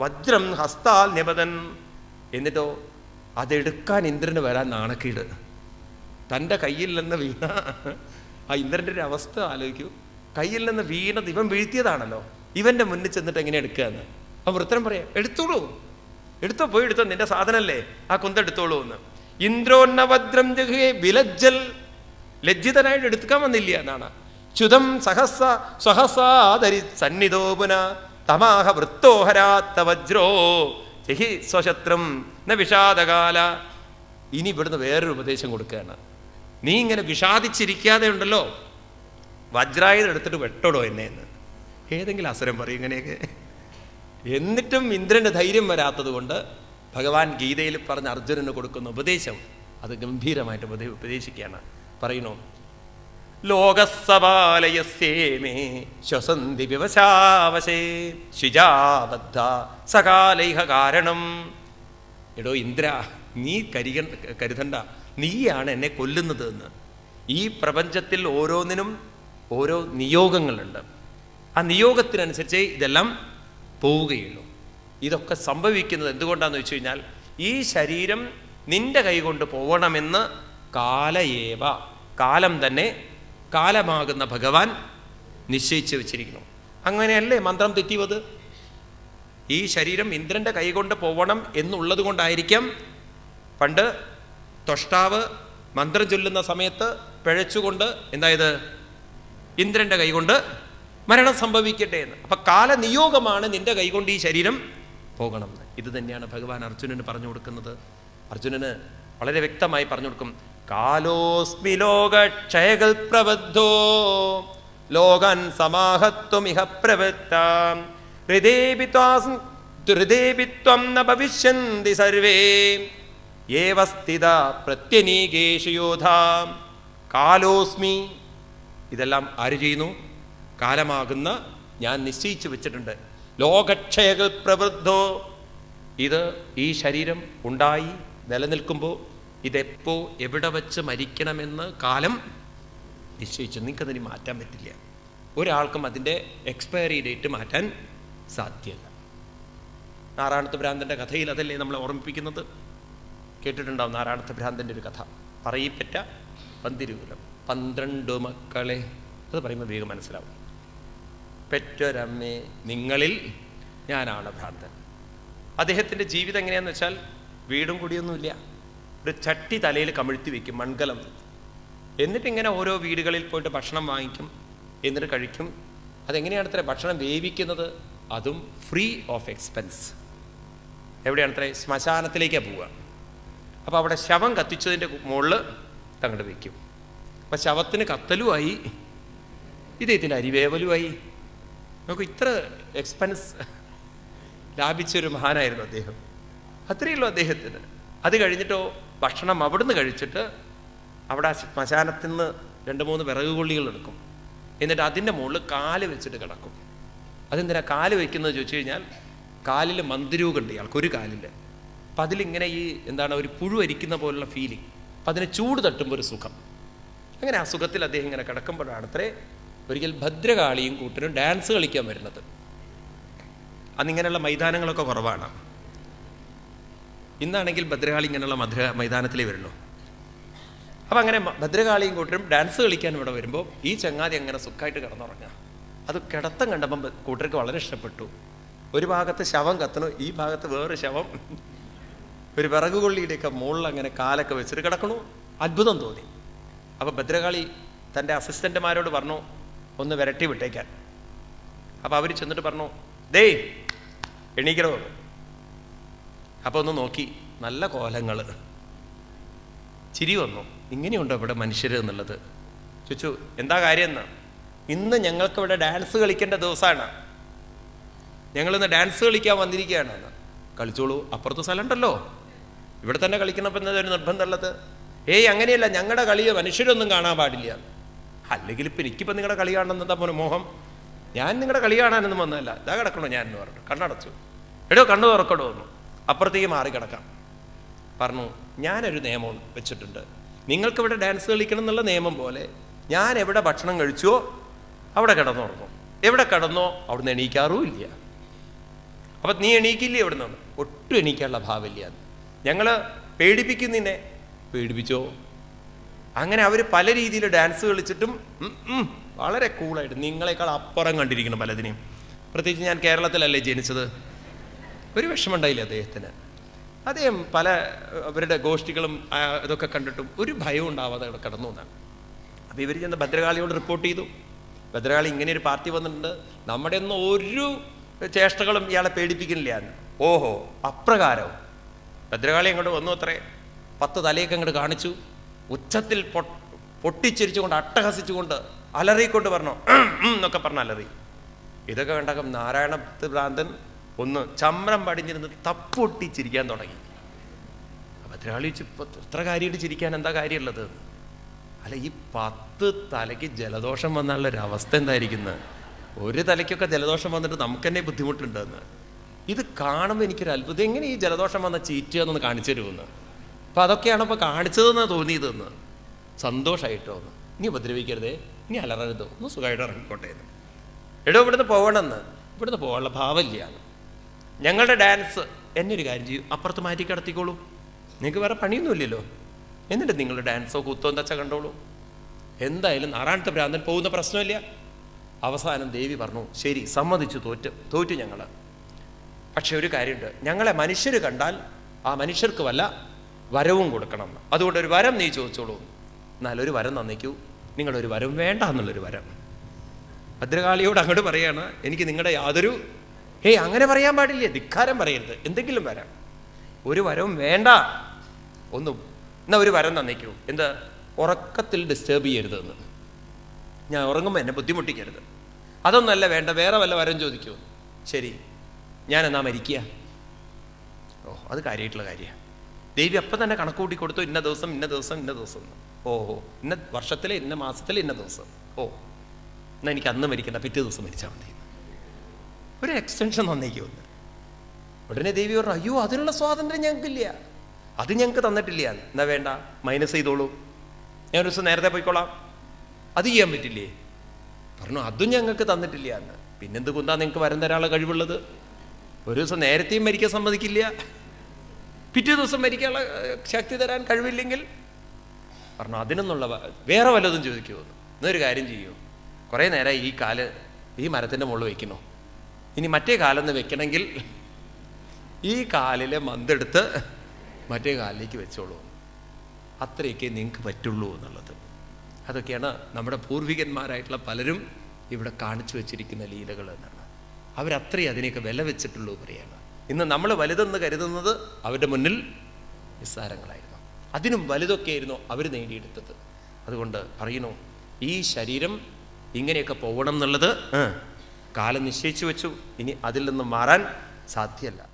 വജ്രം ഹസ്താൽ നിപതൻ എന്നിട്ടോ അതെടുക്കാൻ ഇന്ദ്രന് വരാൻ നാണക്കേട് തൻ്റെ കയ്യിൽ നിന്ന് വീണ ആ ഇന്ദ്രൻ്റെ ഒരു അവസ്ഥ ആലോചിക്കൂ കയ്യിൽ നിന്ന് വീണത് ഇവൻ വീഴ്ത്തിയതാണല്ലോ ഇവന്റെ മുന്നിൽ ചെന്നിട്ട് എങ്ങനെ എടുക്കുകയെന്ന് അവൻ വൃത്തരം പറയാം എടുത്തോളൂ എടുത്തോ പോയി എടുത്തോ നിന്റെ സാധനല്ലേ ആ കുന്ത എടുത്തോളൂ എന്ന് ഇന്ദ്രോന്നവദ്രം ജഹേ വിലജ്ജൽ ലജ്ജിതനായിട്ട് എടുക്കാൻ വന്നില്ല എന്നാണ് ചുതം സഹസ സ്വഹസാധരി സന്നിധോപുന തമാഹ വൃത്തോഹരാത്ത വജ്രോ ജഹി സ്വശത്രം ന വിഷാദകാല ഇനി ഇവിടുന്ന് വേറൊരു ഉപദേശം കൊടുക്കുകയാണ് നീ ഇങ്ങനെ വിഷാദിച്ചിരിക്കാതെ ഉണ്ടല്ലോ വജ്രായുധം എടുത്തിട്ട് വെട്ടോടോ എന്നെ എന്ന് ഏതെങ്കിലും അസുരം പറയും ഇങ്ങനെയൊക്കെ എന്നിട്ടും ഇന്ദ്രന് ധൈര്യം വരാത്തത് കൊണ്ട് ഭഗവാൻ ഗീതയിൽ പറഞ്ഞ അർജുനന് കൊടുക്കുന്ന ഉപദേശം അത് ഗംഭീരമായിട്ട് ഉപദേ ഉപദേശിക്കുകയാണ് പറയുന്നു ലോകസവാലയസ്യേമേ ശ്വസന്തി വിവശാവശേ ശിജാബദ്ധ സകാലൈഹ കാരണം എടോ ഇന്ദ്ര നീ കരിക കരുതണ്ട നീയാണ് എന്നെ കൊല്ലുന്നത് എന്ന് ഈ പ്രപഞ്ചത്തിൽ ഓരോന്നിനും ഓരോ നിയോഗങ്ങളുണ്ട് ആ നിയോഗത്തിനനുസരിച്ച് ഇതെല്ലാം പോവുകയുള്ളൂ ഇതൊക്കെ സംഭവിക്കുന്നത് എന്തുകൊണ്ടാണെന്ന് വെച്ച് കഴിഞ്ഞാൽ ഈ ശരീരം നിന്റെ കൈകൊണ്ട് പോവണമെന്ന് കാലയേവ കാലം തന്നെ കാലമാകുന്ന ഭഗവാൻ നിശ്ചയിച്ചു വെച്ചിരിക്കുന്നു അങ്ങനെയല്ലേ മന്ത്രം തെറ്റിവത് ഈ ശരീരം ഇന്ദ്രന്റെ കൈകൊണ്ട് പോവണം എന്നുള്ളത് കൊണ്ടായിരിക്കാം പണ്ട് തൊഷ്ടാവ് മന്ത്രം ചൊല്ലുന്ന സമയത്ത് പിഴച്ചുകൊണ്ട് എന്തായത് ഇന്ദ്രന്റെ കൈകൊണ്ട് മരണം സംഭവിക്കട്ടെ എന്ന് അപ്പൊ കാലനിയോഗമാണ് നിന്റെ കൈകൊണ്ട് ഈ ശരീരം പോകണം എന്ന്. ഇത് തന്നെയാണ് ഭഗവാൻ അർജുനന് പറഞ്ഞു കൊടുക്കുന്നത് അർജുനന് വളരെ വ്യക്തമായി പറഞ്ഞു കൊടുക്കും കാലോസ്മി ലോകക്ഷയകൾ പ്രബദ്ധോ ലോകാൻ സമാഹത്വമിഹ പ്രവൃത്താം ഹൃദേപി ത്വാം ഹൃദേപി ത്വം ന ഭവിഷ്യന്തി സർവേ ഏവ സ്ഥിത പ്രത്യനീകേഷു യോധാം കാലോസ്മി ഇതെല്ലാം ആര് ചെയ്യുന്നു കാലമാകുന്ന ഞാൻ നിശ്ചയിച്ചു വെച്ചിട്ടുണ്ട് ലോകക്ഷയകൾ പ്രവൃദ്ധോ ഇത് ഈ ശരീരം ഉണ്ടായി നിലനിൽക്കുമ്പോൾ ഇതെപ്പോ എവിടെ വെച്ച് മരിക്കണമെന്ന് കാലം നിശ്ചയിച്ചു നിങ്ങൾക്കതിന് മാറ്റാൻ പറ്റില്ല ഒരാൾക്കും അതിൻ്റെ എക്സ്പയറി ഡേറ്റ് മാറ്റാൻ സാധ്യമല്ല നാരായണത്ത് ഭ്രാന്തൻ്റെ കഥയിൽ അതല്ലേ നമ്മളെ ഓർമ്മിപ്പിക്കുന്നത് കേട്ടിട്ടുണ്ടാവും നാരായണത്ത് ഭ്രാന്തൻ്റെ ഒരു കഥ പറയിപ്പറ്റ പന്തിരുകുലം പന്ത്രണ്ട് മക്കളെ അത് പറയുമ്പോൾ വേഗം മനസ്സിലാവും പെറ്റൊരമ്മേ നിങ്ങളിൽ ഞാനാണ് ഭ്രാന്തൻ അദ്ദേഹത്തിൻ്റെ ജീവിതം എങ്ങനെയാന്ന് വെച്ചാൽ വീടും കൂടിയൊന്നുമില്ല ഒരു ചട്ടി തലയിൽ കമിഴ്ത്തി വെക്കും മൺകലം എന്നിട്ട് ഇങ്ങനെ ഓരോ വീടുകളിൽ പോയിട്ട് ഭക്ഷണം വാങ്ങിക്കും എന്നിട്ട് കഴിക്കും അതെങ്ങനെയാണ് അത്ര ഭക്ഷണം വേവിക്കുന്നത് അതും ഫ്രീ ഓഫ് എക്സ്പെൻസ് എവിടെയാണ് അത്ര ശ്മശാനത്തിലേക്കാണ് പോവുക അപ്പോൾ അവിടെ ശവം കത്തിച്ചതിൻ്റെ മുകളിൽ തങ്ങോട്ട് വയ്ക്കും അപ്പം ശവത്തിന് കത്തലുമായി ഇദ്ദേഹത്തിൻ്റെ അരിവേവലുമായി നമുക്ക് ഇത്ര എക്സ്പെൻസ് ലാഭിച്ചൊരു മഹാനായിരുന്നു അദ്ദേഹം അത്രയേ ഉള്ളൂ അദ്ദേഹത്തിന് അത് കഴിഞ്ഞിട്ടോ ഭക്ഷണം അവിടുന്ന് കഴിച്ചിട്ട് അവിടെ ആ ശ്മശാനത്തിൽ നിന്ന് രണ്ട് മൂന്ന് വിറക് കൊള്ളികൾ എടുക്കും എന്നിട്ട് അതിൻ്റെ മുകളിൽ കാല് വെച്ചിട്ട് കിടക്കും അതെന്തിനാ കാല് വെക്കുന്നത് ചോദിച്ചു കഴിഞ്ഞാൽ കാലിൽ മന്ദിരൂപുണ്ട് ഇയാൾക്ക് ഒരു കാലിൽ അപ്പം അതിലിങ്ങനെ ഈ എന്താണ് ഒരു പുഴു അരിക്കുന്ന പോലുള്ള ഫീലിംഗ് അപ്പം അതിന് ചൂട് തട്ടുമ്പോൾ ഒരു സുഖം അങ്ങനെ ആ സുഖത്തിൽ അദ്ദേഹം ഇങ്ങനെ കിടക്കുമ്പോഴാണ് അത്രേ ഒരിക്കൽ ഭദ്രകാളിയും കൂട്ടരും ഡാൻസ് കളിക്കാൻ വരുന്നത് അന്നിങ്ങനെയുള്ള മൈതാനങ്ങളൊക്കെ കുറവാണ് ഇന്നാണെങ്കിൽ ഭദ്രകാളി ഇങ്ങനെയുള്ള മധുര മൈതാനത്തിലേ വരുള്ളൂ അപ്പം അങ്ങനെ മ- ഭദ്രകാളിയും കൂട്ടരും ഡാൻസ് കളിക്കാൻ ഇവിടെ വരുമ്പോൾ ഈ ചങ്ങാതി അങ്ങനെ സുഖമായിട്ട് കിടന്നുറങ്ങുക അത് കിടത്തം കണ്ടപ്പം ബ- കൂട്ടർക്ക് വളരെ ഇഷ്ടപ്പെട്ടു ഒരു ഭാഗത്ത് ശവം കത്തണു ഈ ഭാഗത്ത് വേറെ ശവം ഒരു വിറക് കൊള്ളിയുടെയൊക്കെ മുകളിൽ അങ്ങനെ കാലൊക്കെ വെച്ചിട്ട് കിടക്കണു അത്ഭുതം തോന്നി അപ്പോൾ ഭദ്രകാളി തൻ്റെ അസിസ്റ്റന്റുമാരോട് പറഞ്ഞു ഒന്ന് വിരട്ടി വിട്ടേക്കാൻ അപ്പോൾ അവർ ചെന്നിട്ട് പറഞ്ഞു ദേ എണീക്കണോ അപ്പോൾ ഒന്ന് നോക്കി നല്ല കോലങ്ങൾ ചിരി വന്നു ഇങ്ങനെയുണ്ടോ ഇവിടെ മനുഷ്യർ എന്നുള്ളത് ചോദിച്ചു എന്താ കാര്യം എന്ന് ഇന്ന് ഞങ്ങൾക്ക് ഇവിടെ ഡാൻസ് കളിക്കേണ്ട ദിവസമാണ് ഞങ്ങളിന്ന് ഡാൻസ് കളിക്കാൻ വന്നിരിക്കുകയാണ് എന്ന് കളിച്ചോളൂ അപ്പുറത്ത് സ്ഥലമുണ്ടല്ലോ ഇവിടെ തന്നെ കളിക്കണപ്പം എന്താ ഒരു നിർബന്ധമുള്ളത് ഏയ് അങ്ങനെയല്ല ഞങ്ങളുടെ കളിയെ മനുഷ്യരൊന്നും കാണാൻ പാടില്ല അല്ലെങ്കിൽ ഇപ്പം എനിക്കിപ്പോൾ നിങ്ങളുടെ കളി കാണണം എന്താ പോലെ മോഹം ഞാൻ നിങ്ങളുടെ കളി കാണാനൊന്നും വന്നതല്ല ഇതാ കിടക്കണോ ഞാൻ എന്ന് പറഞ്ഞു കണ്ണടച്ചു എടോ കണ്ണു തുറക്കടോ എന്ന് അപ്പുറത്തേക്ക് മാറി കിടക്കാം പറഞ്ഞു ഞാനൊരു നിയമം വെച്ചിട്ടുണ്ട് നിങ്ങൾക്ക് ഇവിടെ ഡാൻസ് കളിക്കണം എന്നുള്ള നിയമം പോലെ ഞാൻ എവിടെ ഭക്ഷണം കഴിച്ചുവോ അവിടെ കിടന്നുറങ്ങും എവിടെ കിടന്നോ അവിടുന്ന് എണീക്കാറും ഇല്ല അപ്പം നീ എണീക്കില്ലേ ഇവിടെ നിന്ന് ഒട്ടും എണീക്കാനുള്ള ഭാവമില്ല ഞങ്ങൾ പേടിപ്പിക്കുന്നിന്നെ പേടിപ്പിച്ചോ അങ്ങനെ അവർ പല രീതിയിൽ ഡാൻസ് കളിച്ചിട്ടും ഉം, ഉം, വളരെ കൂളായിട്ട് നിങ്ങളെക്കാൾ അപ്പുറം കണ്ടിരിക്കണം പലതിനെയും പ്രത്യേകിച്ച് ഞാൻ കേരളത്തിലല്ലേ ജനിച്ചത് ഒരു വിഷമമുണ്ടായില്ല അദ്ദേഹത്തിന് അദ്ദേഹം പല ഏർ, അവരുടെ ഗോഷ്ഠികളും ആ, ഇതൊക്കെ കണ്ടിട്ടും ഒരു ഭയവും ഉണ്ടാവാതെ അവിടെ കടന്നു എന്നാണ് അപ്പോൾ ഇവർ ചെന്ന് ഭദ്രകാളിയോട് റിപ്പോർട്ട് ചെയ്തു ഭദ്രകാളി ഇങ്ങനെ ഒരു പാർട്ടി വന്നിട്ടുണ്ട് നമ്മുടെ ഒന്നും ഒരു ചേഷ്ടകളും ഇയാളെ പേടിപ്പിക്കുന്നില്ല എന്ന് ഓഹോ അപ്രകാരം ഭദ്രകാളി അങ്ങോട്ട് വന്നു അത്രേ പത്ത് തലയൊക്കെ അങ്ങോട്ട് കാണിച്ചു ഉച്ചത്തിൽ പൊ- പൊട്ടിച്ചിരിച്ചുകൊണ്ട് അട്ടഹസിച്ചുകൊണ്ട് അലറിക്കൊണ്ട് പറഞ്ഞു "ഉം, ഉം" എന്നൊക്കെ പറഞ്ഞ് അലറി ഇതൊക്കെ കണ്ടകം നാരായണ ഭ്രാന്തൻ ഒന്ന് ചമ്രം പടിഞ്ഞിരുന്ന് തപ്പൊട്ടി ചിരിക്കാൻ തുടങ്ങി ഭദ്രകാളി ചോദിച്ചു, ഇപ്പൊ ഇത്ര കാര്യമായിട്ട് ചിരിക്കാൻ എന്താ കാര്യമുള്ളത് എന്ന്. അല്ല ഈ പത്ത് തലയ്ക്ക് ജലദോഷം വന്നുള്ള ഒരു അവസ്ഥ എന്തായിരിക്കുന്നത് ഒരു തലയ്ക്കൊക്കെ ജലദോഷം വന്നിട്ട് നമുക്ക് തന്നെ ബുദ്ധിമുട്ടുണ്ടെന്ന് ഇത് കാണുമ്പോൾ എനിക്കൊരു അത്ഭുതം എങ്ങനെ ഈ ജലദോഷം വന്ന ചീറ്റുക എന്നൊന്ന് കാണിച്ചു തരുമെന്ന് അപ്പം അതൊക്കെയാണ് ഇപ്പോൾ കാണിച്ചതെന്ന് തോന്നിയതെന്ന് സന്തോഷമായിട്ടോ ഒന്ന് ഇനി ഉപദ്രവിക്കരുതേ ഇനി അലറരുതോ ഒന്ന് സുഖമായിട്ട് ഇറങ്ങിക്കോട്ടെ എന്ന് എടോ ഇവിടുന്ന് പോകണമെന്ന് ഇവിടുന്ന് പോകാനുള്ള ഭാവമില്ല ഞങ്ങളുടെ ഡാൻസ് എന്നെ ഒരു കാര്യം ചെയ്യും അപ്പുറത്ത് മാറ്റി കിടത്തിക്കോളൂ നിങ്ങൾക്ക് വേറെ പണിയൊന്നുമില്ലല്ലോ എന്നിട്ട് നിങ്ങളുടെ ഡാൻസോ കുത്തോ എന്താ വെച്ചാൽ കണ്ടോളൂ എന്തായാലും നാറാണത്തെ ഭ്രാന്തൻ പോകുന്ന പ്രശ്നമില്ല അവസാനം ദേവി പറഞ്ഞു ശരി സമ്മതിച്ചു തോറ്റ് തോറ്റു ഞങ്ങൾ പക്ഷെ ഒരു കാര്യമുണ്ട് ഞങ്ങളെ മനുഷ്യർ കണ്ടാൽ ആ മനുഷ്യർക്ക് വല്ല വരവും കൊടുക്കണം എന്ന്. അതുകൊണ്ട് ഒരു വരം നീ ചോദിച്ചോളൂ എന്നാലൊരു വരം തന്നേക്കൂ നിങ്ങളൊരു വരം വേണ്ട എന്നുള്ളൊരു വരം ഭദ്രകാളിയോട് അങ്ങോട്ട് പറയാണ് എനിക്ക് നിങ്ങളുടെ യാതൊരു ഹേയ് അങ്ങനെ പറയാൻ പാടില്ല ധിക്കാരം പറയരുത് എന്തെങ്കിലും വരം ഒരു വരവും വേണ്ട ഒന്നും എന്നാ ഒരു വരം തന്നേക്കൂ എന്താ ഉറക്കത്തിൽ ഡിസ്റ്റർബ് ചെയ്യരുത് എന്ന് ഞാൻ ഉറങ്ങുമ്പോൾ എന്നെ ബുദ്ധിമുട്ടിക്കരുത് അതൊന്നല്ല വേണ്ട വേറെ വല്ല വരം ചോദിക്കൂ ശരി ഞാൻ എന്നാ മരിക്കുക ഓ അത് കാര്യമായിട്ടുള്ള കാര്യമാണ് ദേവി അപ്പം തന്നെ കണക്ക് കൂട്ടി കൊടുത്തു ഇന്ന ദിവസം ഇന്ന ദിവസം ഇന്ന ദിവസം എന്ന്. ഓ ഓ ഇന്ന വർഷത്തിലെ ഇന്ന മാസത്തിലെ ഇന്ന ദിവസം ഓ എന്നാ എനിക്ക് അന്ന് മരിക്കണ്ട പിറ്റേ ദിവസം മരിച്ചാൽ മതി ഒരു എക്സ്റ്റൻഷൻ തന്നേക്ക് വന്ന് ഉടനെ ദേവി പറഞ്ഞു അയ്യോ അതിനുള്ള സ്വാതന്ത്ര്യം ഞങ്ങൾക്കില്ല അത് ഞങ്ങൾക്ക് തന്നിട്ടില്ല എന്നാ വേണ്ട മൈനസ് ചെയ്തോളൂ ഞാൻ ഒരു ദിവസം നേരത്തെ പോയിക്കോളാം അത് ചെയ്യാൻ പറ്റില്ലേ പറഞ്ഞു അതും ഞങ്ങൾക്ക് തന്നിട്ടില്ല എന്ന് പിന്നെന്ത് കുന്താ നിങ്ങൾക്ക് വരം തരാനുള്ള കഴിവുള്ളത് ഒരു ദിവസം നേരത്തെയും മരിക്കാൻ സമ്മതിക്കില്ല പിറ്റേ ദിവസം മരിക്കാനുള്ള ഏഹ്, ശക്തി തരാൻ കഴിവില്ലെങ്കിൽ പറഞ്ഞു അതിനൊന്നുള്ള വ- വേറെ വല്ലതും ചോദിക്കുമോ എന്നൊരു കാര്യം ചെയ്യൂ കുറേ നേരം ഈ കാല് ഈ മരത്തിൻ്റെ മുകളിൽ വെക്കണോ ഇനി മറ്റേ കാലൊന്ന് വെക്കണമെങ്കിൽ ഈ കാലിലെ മന്തെടുത്ത് മറ്റേ കാലിലേക്ക് വെച്ചോളൂ അത്രയൊക്കെ നിങ്ങൾക്ക് പറ്റുള്ളൂ എന്നുള്ളത് അതൊക്കെയാണ് നമ്മുടെ പൂർവികന്മാരായിട്ടുള്ള പലരും ഇവിടെ കാണിച്ചു വെച്ചിരിക്കുന്ന ലീലകൾ എന്നാണ് അവരത്രയും അതിനെയൊക്കെ വില വെച്ചിട്ടുള്ളൂ പറയാണ് ഇന്ന് നമ്മൾ വലുതെന്ന് കരുതുന്നത് അവരുടെ മുന്നിൽ നിസ്സാരങ്ങളായിരുന്നു അതിനും വലുതൊക്കെയായിരുന്നു അവർ നേടിയെടുത്തത് അതുകൊണ്ട് അറിയണോ ഈ ശരീരം ഇങ്ങനെയൊക്കെ പോകണം എന്നുള്ളത് ആ, കാലം നിശ്ചയിച്ചു വെച്ചു ഇനി അതിൽ നിന്ന് മാറാൻ സാധ്യമല്ല